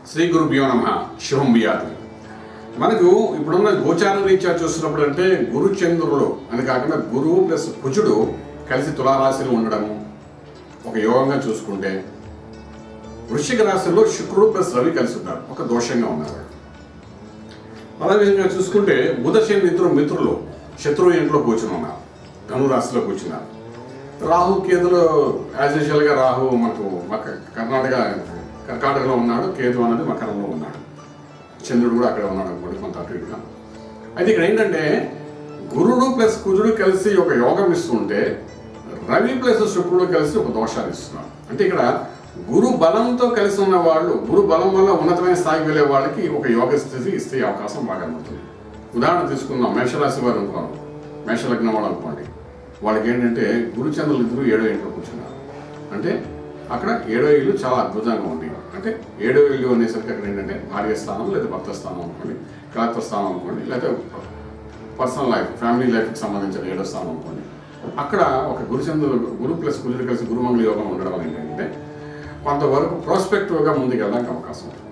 శ్రీ గురుభ్యో నమ శుభం బియాదు మనకు ఇప్పుడున్న గోచార రీత్యా చూస్తున్నప్పుడు అంటే గురు చంద్రుడు అని కాకుండా గురువు ప్లస్ కుజుడు కలిసి తులారాశిలో ఉండడము ఒక యోగంగా చూసుకుంటే వృశ్చిక రాశిలో శుక్రుడు ప్లస్ రవి కలిసి ఉన్నారు ఒక దోషంగా ఉన్నారు అదే విధంగా చూసుకుంటే బుధ శని ఇద్దరు మిత్రులు శత్రువు ఇంట్లో కూర్చుని ఉన్నారు ధను రాశిలో కూర్చున్నారు రాహు కేతులు యాజ్ యూజువల్గా రాహు మనకు మక కర్ణాటక కర్ణాటకలో ఉన్నాడు కేతు అనేది మకరంలో ఉన్నాడు చంద్రుడు కూడా అక్కడ ఉన్నాడు అనుకోండి కొంత అటు ఇటుగా అయితే ఇక్కడ ఏంటంటే గురుడు ప్లస్ కుజుడు కలిసి ఒక యోగం ఇస్తుంటే రవి ప్లస్ శుక్రుడు కలిసి ఒక దోషాన్ని ఇస్తున్నారు అంటే ఇక్కడ గురు బలంతో కలిసి ఉన్న వాళ్ళు గురు బలం వల్ల ఉన్నతమైన స్థాయికి వెళ్ళే వాళ్ళకి ఒక యోగ స్థితి ఇస్తే అవకాశం బాగా ఉంటుంది ఉదాహరణ తీసుకుందాం మేషరాశి వారు అనుకోండి మేషలగ్నం వాళ్ళు అనుకోండి వాళ్ళకి ఏంటంటే గురుచంద్రులు ఇద్దరు ఏడో ఇంట్లో కూర్చున్నారు అంటే అక్కడ ఏడో ఇల్లు చాలా అద్భుతంగా ఉంది అంటే ఏడో ఇల్లు అనేసరికి అక్కడ ఏంటంటే భార్య స్థానం లేదా భర్త స్థానం అనుకోండి కలెక్టర్ స్థానం అనుకోండి లేదా పర్సనల్ లైఫ్ ఫ్యామిలీ లైఫ్కి సంబంధించిన ఏడో స్థానం అనుకోండి అక్కడ ఒక గురుచంద్రుడు గురు ప్లస్ కుజుడు కలిసి గురుమంగళ యోగం ఉండడం వల్ల ఏంటంటే కొంతవరకు ప్రాస్పెక్టివ్గా ముందుకు వెళ్ళడానికి అవకాశం ఉంటుంది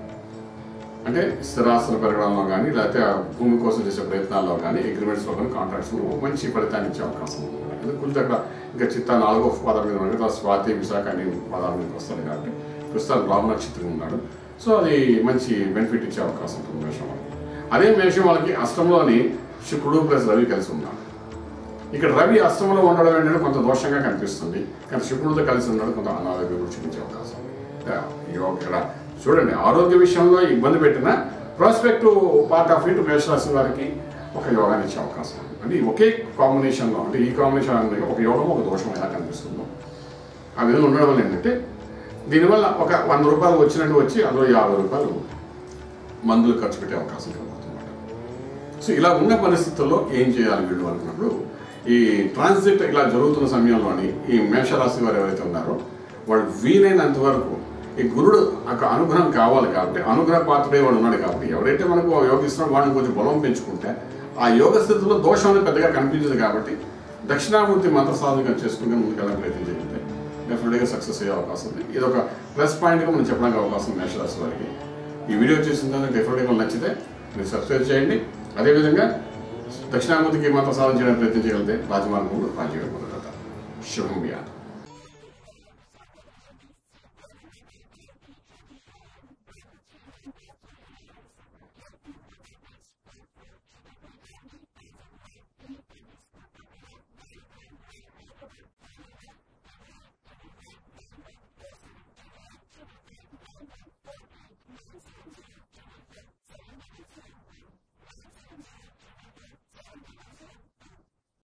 అంటే స్థిరాస్తులు పెరగడంలో కానీ లేకపోతే ఆ భూమి కోసం చేసే ప్రయత్నాల్లో కానీ అగ్రిమెంట్స్లో కానీ కాంట్రాక్ట్స్లో మంచి ఫలితాన్ని ఇచ్చే అవకాశం ఉంది ఎందుకంటే కొంచెం అక్కడ ఇంకా చిత్త నాలుగో పదం మీద ఉండగా స్వాతి విశాఖ అన్ని పదాల మీద వస్తాడు కాబట్టి ప్రస్తుతం రాహు నక్షత్రం ఉన్నాడు సో అది మంచి బెనిఫిట్ ఇచ్చే అవకాశం ఉంటుంది మేషం వాళ్ళకి అదే మేషం వాళ్ళకి అష్టంలోని శుక్రుడు ప్లస్ రవి కలిసి ఉన్నాడు ఇక్కడ రవి అష్టంలో ఉండడం ఏంటంటే కొంత దోషంగా కనిపిస్తుంది కానీ శుక్రుడితో కలిసి ఉండడం కొంత అనారోగ్యం కూడా చూపించే అవకాశం ఉంది యోగ ఇక్కడ చూడండి ఆరోగ్య విషయంలో ఇబ్బంది పెట్టిన ప్రాస్పెక్టివ్ పార్ట్ ఆఫ్ ఇట్ మేషరాశి వారికి ఒక యోగాన్ని ఇచ్చే అవకాశం ఉంది అంటే ఈ ఒకే కాంబినేషన్లో అంటే ఈ కాంబినేషన్ అనేది ఒక యోగం ఒక దోషం ఎలా కనిపిస్తుందో ఆ విధంగా ఉండడం వల్ల ఏంటంటే దీనివల్ల ఒక వంద రూపాయలు వచ్చినట్టు వచ్చి అందులో యాభై రూపాయలు మందులు ఖర్చు పెట్టే అవకాశం కలుగుతుందన్నమాట సో ఇలా ఉన్న పరిస్థితుల్లో ఏం చేయాలి వీళ్ళు అనుకున్నప్పుడు ఈ ట్రాన్సిట్ ఇలా జరుగుతున్న సమయంలోని ఈ మేషరాశి వారు ఎవరైతే ఉన్నారో వాళ్ళు వీలైనంత వరకు ఈ గురుడు ఒక అనుగ్రహం కావాలి కాబట్టి అనుగ్రహ పాత్రే వాడు ఉన్నాడు కాబట్టి ఎవరైతే మనకు యోగిస్తున్నాడో వాడిని కొంచెం బలం పెంచుకుంటే ఆ యోగ స్థితిలో దోషం అనేది పెద్దగా కనిపించదు కాబట్టి దక్షిణామూర్తి మంత్ర సాధన చేసుకుంటే ముందుకెళ్ళడానికి ప్రయత్నం చేయండి డెఫినెట్గా సక్సెస్ అయ్యే అవకాశం ఉంది ఇది ఒక ప్లస్ పాయింట్గా మనం చెప్పడానికి అవకాశం ఉంది మేషరాశి వారికి ఈ వీడియో చూసిన తర్వాత డెఫినెట్గా నచ్చితే మీరు సబ్స్క్రైబ్ చేయండి అదేవిధంగా దక్షిణామూర్తికి మంత్ర సాధన చేయడానికి ప్రయత్నం చేయగలిగితే రాజమార్గంలో రాజీవ మొదలవుతారు శుభం వ్యాధి